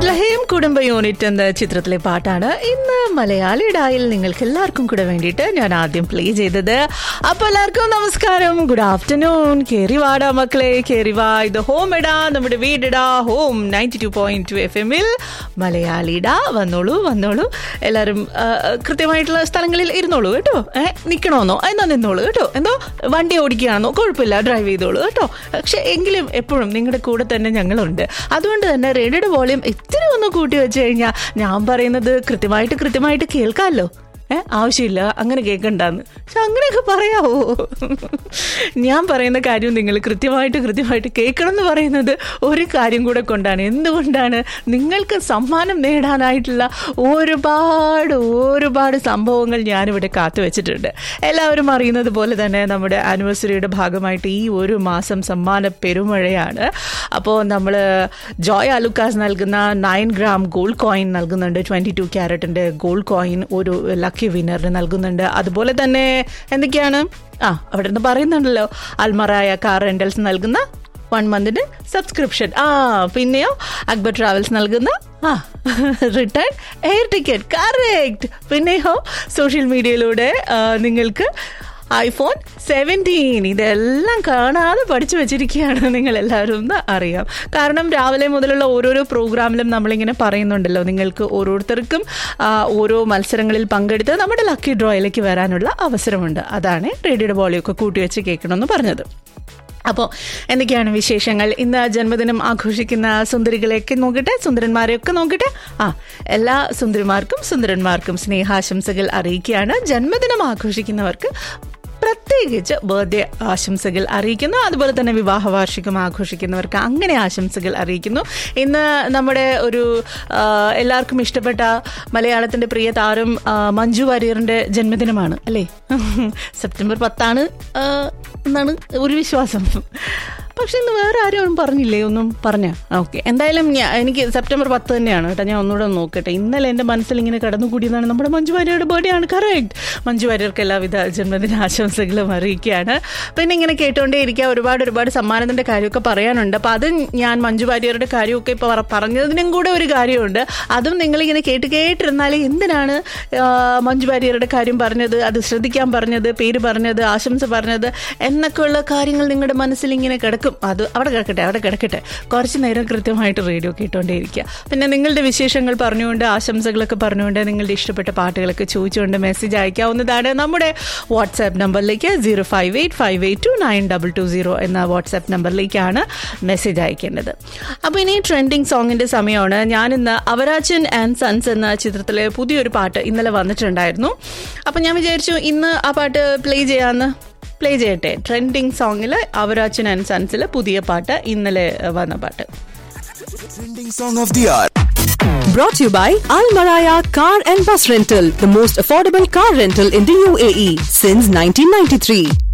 Bethlehem കുടുംബ unit എന്ന ചിത്രത്തിലെ പാട്ടാണ് ഇന്ന് മലയാളി ഡായിൽ നിങ്ങൾക്ക് എല്ലാവർക്കും കൂടെ വേണ്ടിയിട്ട് ഞാൻ ആദ്യം പ്ലേ ചെയ്തത് അപ്പൊ എല്ലാവർക്കും നമസ്കാരം ഗുഡ് ആഫ്റ്റർനൂൺ കേറി വാടാ മക്കളെ കേറി വാ ഇത് ഹോം ഇടാ നമ്മുടെ വീടിടാ home ninety two point two F എമ്മിൽ മലയാളിടാ വന്നോളൂ വന്നോളൂ എല്ലാവരും ആ, കൃത്യമായിട്ടുള്ള സ്ഥലങ്ങളിൽ ഇരുന്നോളൂ കേട്ടോ ഏഹ് നിൽക്കണമെന്നോ എന്നാ നിന്നോളൂ കേട്ടോ എന്തോ വണ്ടി ഓടിക്കുകയാണെന്നോ കുഴപ്പമില്ല ഡ്രൈവ് ചെയ്തോളൂ കേട്ടോ പക്ഷെ എങ്കിലും എപ്പോഴും നിങ്ങളുടെ കൂടെ തന്നെ ഞങ്ങളുണ്ട് അതുകൊണ്ട് തന്നെ റേഡിയോയുടെ വോളിയം ഇത്തിരി ഒന്ന് കൂട്ടി വെച്ച് കഴിഞ്ഞാൽ ഞാൻ പറയുന്നത് കൃത്യമായിട്ട് കൃത്യമായിട്ട് കേൾക്കാമല്ലോ ഏ ആവശ്യമില്ല അങ്ങനെ കേൾക്കണ്ടെന്ന് പക്ഷെ അങ്ങനെയൊക്കെ പറയാവോ ഞാൻ പറയുന്ന കാര്യം നിങ്ങൾ കൃത്യമായിട്ട് കൃത്യമായിട്ട് കേൾക്കണം എന്ന് പറയുന്നത് ഒരു കാര്യം കൂടെ കൊണ്ടാണ് എന്തുകൊണ്ടാണ് നിങ്ങൾക്ക് സമ്മാനം നേടാനായിട്ടുള്ള ഒരുപാട് ഒരുപാട് സംഭവങ്ങൾ ഞാനിവിടെ കാത്തു വെച്ചിട്ടുണ്ട് എല്ലാവരും അറിയുന്നത് പോലെ തന്നെ നമ്മുടെ ആനിവേഴ്സറിയുടെ ഭാഗമായിട്ട് ഈ ഒരു മാസം സമ്മാന പെരുമഴയാണ് അപ്പോൾ നമ്മൾ ജോയ് അലുക്കാസ് നൽകുന്ന നയൻ ഗ്രാം ഗോൾഡ് കോയിൻ നൽകുന്നുണ്ട് ട്വൻറ്റി ടു ക്യാരറ്റിൻ്റെ ഗോൾഡ് കോയിൻ ഒരു ലക്കി വിന്നറിന് നൽകുന്നുണ്ട് അതുപോലെ തന്നെ എന്തൊക്കെയാണ് ആ അവിടെ നിന്ന് പറയുന്നുണ്ടല്ലോ അൽമറായ കാർ റെന്റൽസ് നൽകുന്ന വൺ മന്തിന് സബ്സ്ക്രിപ്ഷൻ ആ പിന്നെയോ അക്ബർ ട്രാവൽസ് നൽകുന്ന ആ റിട്ടേൺ എയർ ടിക്കറ്റ് കറക്റ്റ് പിന്നെയോ സോഷ്യൽ മീഡിയയിലൂടെ ആ, നിങ്ങൾക്ക് ഐഫോൺ സെവൻറ്റീൻ ഇതെല്ലാം കാണാതെ പഠിച്ചു വെച്ചിരിക്കുകയാണ് നിങ്ങൾ എല്ലാവരും എന്ന് അറിയാം കാരണം രാവിലെ മുതലുള്ള ഓരോരോ പ്രോഗ്രാമിലും നമ്മളിങ്ങനെ പറയുന്നുണ്ടല്ലോ നിങ്ങൾക്ക് ഓരോരുത്തർക്കും ആ, ഓരോ മത്സരങ്ങളിൽ പങ്കെടുത്ത് നമ്മുടെ ലക്കി ഡ്രോയിലേക്ക് വരാനുള്ള അവസരമുണ്ട് അതാണ് റേഡിയോയുടെ വോളിയൊക്കെ കൂട്ടി വെച്ച് കേൾക്കണമെന്ന് പറഞ്ഞത് അപ്പോൾ എന്തൊക്കെയാണ് വിശേഷങ്ങൾ ഇന്ന് ജന്മദിനം ആഘോഷിക്കുന്ന സുന്ദരികളെയൊക്കെ നോക്കട്ടെ സുന്ദരന്മാരെയൊക്കെ നോക്കട്ടെ ആ എല്ലാ സുന്ദരിമാർക്കും സുന്ദരന്മാർക്കും സ്നേഹാശംസകൾ അറിയിക്കുകയാണ് ജന്മദിനം ആഘോഷിക്കുന്നവർക്ക് പ്രത്യേകിച്ച് ബർത്ത്ഡേ ആശംസകൾ അറിയിക്കുന്നു അതുപോലെ തന്നെ വിവാഹ വാർഷികം ആഘോഷിക്കുന്നവർക്ക് അങ്ങനെ ആശംസകൾ അറിയിക്കുന്നു ഇന്ന് നമ്മുടെ ഒരു ആ, എല്ലാവർക്കും ഇഷ്ടപ്പെട്ട മലയാളത്തിന്റെ പ്രിയ താരം ആ, മഞ്ജു വാര്യറിന്റെ ജന്മദിനമാണ് അല്ലേ സെപ്റ്റംബർ പത്താണ് ആ, എന്നാണ് ഒരു വിശ്വാസം പക്ഷെ ഇന്ന് വേറെ ആരും പറഞ്ഞില്ലേ ഒന്നും പറഞ്ഞ ഓക്കെ എന്തായാലും ഞാൻ എനിക്ക് സെപ്റ്റംബർ പത്ത് തന്നെയാണ് കേട്ടോ ഞാൻ ഒന്നുകൂടെ ഒന്ന് നോക്കട്ടെ ഇന്നലെ എൻ്റെ മനസ്സിൽ ഇങ്ങനെ കടന്നുകൂടിയതാണ് നമ്മുടെ മഞ്ജു വാര്യരുടെ ബർത്ത്ഡേ ആണ് കറക്റ്റ് മഞ്ജു വാര്യർക്ക് എല്ലാവിധ ജന്മദിന ആശംസകളും അറിയിക്കുകയാണ് പിന്നെ ഇങ്ങനെ കേട്ടുകൊണ്ടേ ഇരിക്കുക ഒരുപാട് ഒരുപാട് സമ്മാനത്തിൻ്റെ കാര്യമൊക്കെ പറയാനുണ്ട് അപ്പം അത് ഞാൻ മഞ്ജു വാര്യരുടെ കാര്യമൊക്കെ ഇപ്പോൾ പറഞ്ഞതിനും കൂടെ ഒരു കാര്യമുണ്ട് അതും നിങ്ങളിങ്ങനെ കേട്ട് കേട്ടിരുന്നാൽ എന്തിനാണ് ആ, മഞ്ജു വാര്യരുടെ കാര്യം പറഞ്ഞത് അത് ശ്രദ്ധിക്കാൻ പറഞ്ഞത് പേര് പറഞ്ഞത് ആശംസ പറഞ്ഞത് എന്നൊക്കെയുള്ള കാര്യങ്ങൾ നിങ്ങളുടെ മനസ്സിൽ ഇങ്ങനെ കിടക്കും അത് അവിടെ കിടക്കട്ടെ അവിടെ കിടക്കട്ടെ കുറച്ച് നേരം കൃത്യമായിട്ട് റേഡിയോ കേട്ടുകൊണ്ടേയിരിക്കുക പിന്നെ നിങ്ങളുടെ വിശേഷങ്ങൾ പറഞ്ഞുകൊണ്ട് ആശംസകളൊക്കെ പറഞ്ഞുകൊണ്ട് നിങ്ങളുടെ ഇഷ്ടപ്പെട്ട പാട്ടുകളൊക്കെ ചോദിച്ചുകൊണ്ട് മെസ്സേജ് അയക്കാവുന്നതാണ് നമ്മുടെ വാട്സാപ്പ് നമ്പറിലേക്ക് zero five eight five eight two nine double two zero എന്ന വാട്സാപ്പ് നമ്പറിലേക്കാണ് മെസ്സേജ് അയക്കേണ്ടത് അപ്പോൾ ഇനി ട്രെൻഡിങ് സോങ്ങിന്റെ സമയമാണ് ഞാനിന്ന് അവരാച്ചൻ ആൻഡ് സൺസ് എന്ന ചിത്രത്തിലെ പുതിയൊരു പാട്ട് ഇന്നലെ വന്നിട്ടുണ്ടായിരുന്നു അപ്പം ഞാൻ വിചാരിച്ചു ഇന്ന് ആ പാട്ട് പ്ലേ ചെയ്യാമെന്ന് പ്ലേ ചെയ്യട്ടെ ട്രെൻഡിങ് സോങ്ങിൽ അവരാച്ചൻ ആൻഡ് സൺസിൽ പുതിയ പാട്ട് ഇന്നലെ വന്ന പാട്ട് Trending song of the hour. Brought to you by Al Maraya Car and Bus Rental, the most affordable car rental in the UAE since 1993.